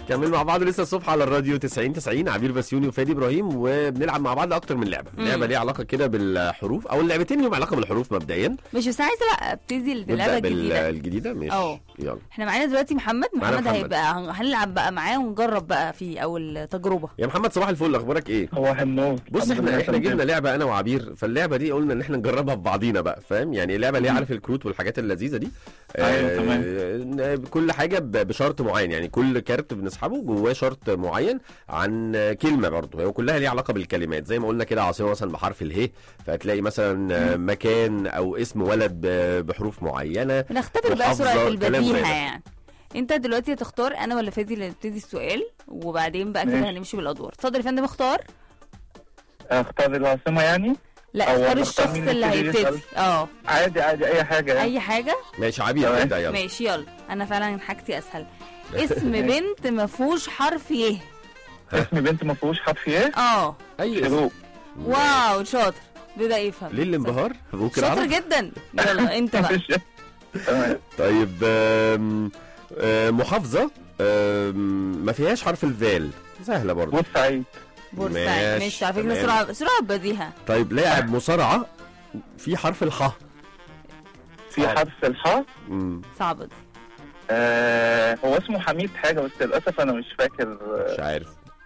كمل مع بعض لسه الصبح على الراديو 90 90 عبير بسيوني وفادي ابراهيم وبنلعب مع بعض اكتر من لعبه مم. لعبه ليها علاقه كده بالحروف او اللعبتين ليهم علاقه بالحروف مبدئيا مش بس عايزه بقى ابتدي باللعبه نبدا الجديده بالجديده ماشي اه. يلا احنا معانا دلوقتي محمد معانا محمد محمد. هيبقى هن- هنلعب بقى معاه ونجرب بقى فيه اول تجربه يا محمد صباح الفل اخبارك ايه هو النور بص الحمد احنا لله احنا تمام. جبنا لعبه انا وعبير فاللعبه دي قلنا ان احنا نجربها ببعضينا بقى فاهم يعني اللعبه اللي هي عارف الكروت والحاجات اللذيذه دي أيوة، تمام. آه، كل حاجه ب- بشرط معين يعني كل كارت بنسحبه جواه شرط معين عن كلمه برضه هي كلها ليها علاقه بالكلمات زي ما قلنا كده عاصمه مثلا بحرف اله فهتلاقي مثلا آه، مكان او اسم ولد ب- بحروف معينه بنختبر بقى محافظة، سرعه كلام زي البديهه ده. يعني انت دلوقتي هتختار انا ولا فادي اللي نبتدي السؤال وبعدين بقى كده ماشي. هنمشي بالادوار اتفضل يا فندم اختار اختار العاصمه يعني لا أو اختار نختار الشخص مين اللي يبتدي هيبتدي يسأل؟ اه عادي عادي اي حاجه يعني اي حاجه ماشي عبير تمام. ابدا يلا ماشي يلا انا فعلا حاجتي اسهل اسم بنت ما فيهوش حرف يه اسم بنت ما فيهوش حرف ايه اه اي اسم شروق واو شاطر بدا يفهم ليه الانبهار ممكن شاطر اعرف جدا يلا انت بقى مفيش تمام طيب آم، آم، محافظة آم، ما فيهاش حرف الذال سهلة برضه بورسعيد بورسعيد ماشي، ماشي على فكره تمام. سرعه سرعه بديهه طيب لاعب مصارعة في حرف الحاء في حرف الحاء مم، صعبه دي آه هو اسمه حميد حاجه بس للاسف انا مش فاكر مش عارف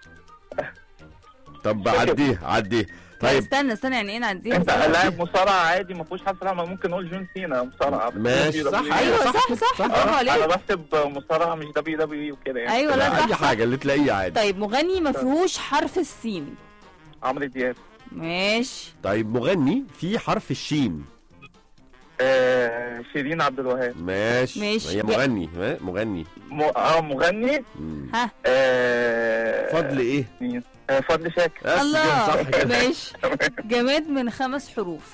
طب عديه عديه طيب طيب استنى استنى يعني ايه نعديها انت بسرعة؟ لاعب مصارعه عادي ما فيهوش حرف الحاء ما ممكن نقول جون سينا مصارعه ماشي صح ايوه صح صح, صح. برافو آه، انا عليك بحسب مصارعه مش دبليو دبليو وكده يعني ايوه لا اي صح, صح. حاجة اللي تلاقيه عادي طيب مغني ما فيهوش حرف السين عمرو دياب ماشي طيب مغني في حرف الشين آه شيرين عبد الوهاب ماشي ماشي. هي مغني ما- مغني م... اه مغني مم. ها آه فضل ايه مين؟ آه فضل شاكر بس كده، الله صح كده ماشي جماد من خمس حروف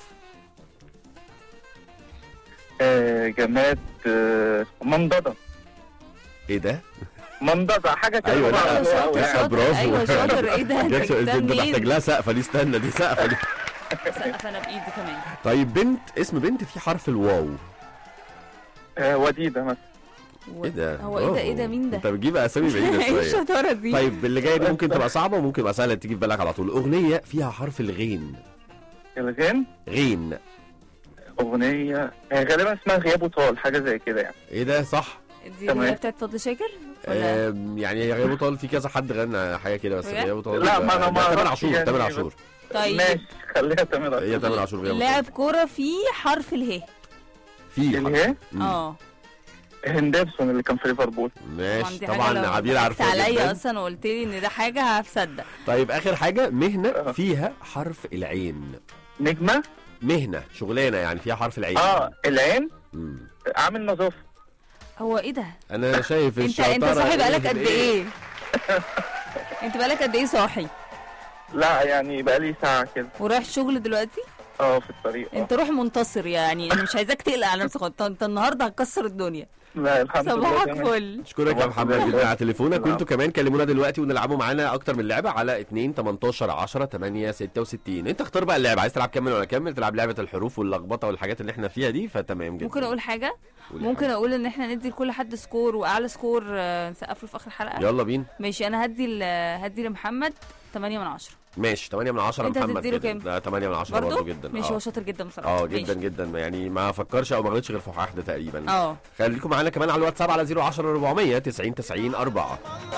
آه جماد آه منضدة ايه ده منضدة حاجة كده أيوة، لا، بقى ايوه لا، حلوة شاطر أوي لا، يعني. شاطر برافو. ايوه شاطر ايه ده انت جت- جبتها انت محتاج منين لها سقفة دي استنى دي سقفة دي سقف انا بايدي كمان طيب بنت اسم بنت في حرف الواو آه وديدة مثلا ايه ده هو ايه ده ايه ده برافو. مين ده انت بتجيب اسامي بعيده ايه شويه الشطاره دي طيب اللي جايه دي ممكن تبقى صعبه وممكن تبقى سهله تيجي في بالك على طول اغنيه فيها حرف الغين الغين غين أغنية آه غالبا اسمها غياب وطال حاجة زي كده يعني ايه ده صح دي تمام. اللي هي بتاعت فضل شاكر ولا آم، يعني هي غياب طال في كذا حد غنى حاجه كده بس بجد؟ غياب طال لا، ما أنا ما تامر أعرفش عاشور يعني تامر إيه عاشور طيب ماشي خليها تامر هي تامر عاشور غياب لاعب طال كوره فيه حرف اله في اللي حرف هي مم. اه هندرسون اللي كان في ليفربول ماشي دي حاجة طبعا لو عبير ضحكت عارفه عليا جدا اصلا وقلت لي ان ده حاجه هصدق طيب اخر حاجه مهنه آه. فيها حرف العين نجمة مهنه شغلانه يعني فيها حرف العين اه العين مم. عامل نظافة هو ايه ده انا شايف انت الشطاره انت صاحي بقالك قد إيه؟ ايه انت بقالك قد ايه صاحي لا يعني بقالي ساعة كده ورايح الشغل دلوقتي اه في الطريق اه انت روح منتصر يعني انا مش عايزاك تقلق على نفسك انت انت النهارده هتكسر الدنيا لا الحمد لله صباحك تمام. فل اشكرك يا طبعا. محمد جدا على تليفونك نعم. وانتوا كمان كلمونا دلوقتي ونلعبوا معانا اكتر من لعبه على 2 18 10 8 66 انت اختار بقى اللعبه عايز تلعب كمل ولا كمل تلعب لعبه الحروف واللخبطه والحاجات اللي احنا فيها دي فتمام جدا ممكن اقول حاجه قولي ممكن حاجة. اقول ان احنا ندي لكل حد سكور واعلى سكور آه، نسقف له في اخر الحلقه يلا بينا ماشي انا هدي ل- هدي لمحمد 8 من 10 ماشي 8 من 10 انت محمد هتديله كده. كام؟ ده 8 من 10 برضه برضه جدا ماشي اه هو شاطر جدا بصراحه اه جدا ماشي. جدا يعني ما فكرش او ما غلطش غير في واحده تقريبا اه خليكم معانا كمان على الواتساب على 010 400 90 90 4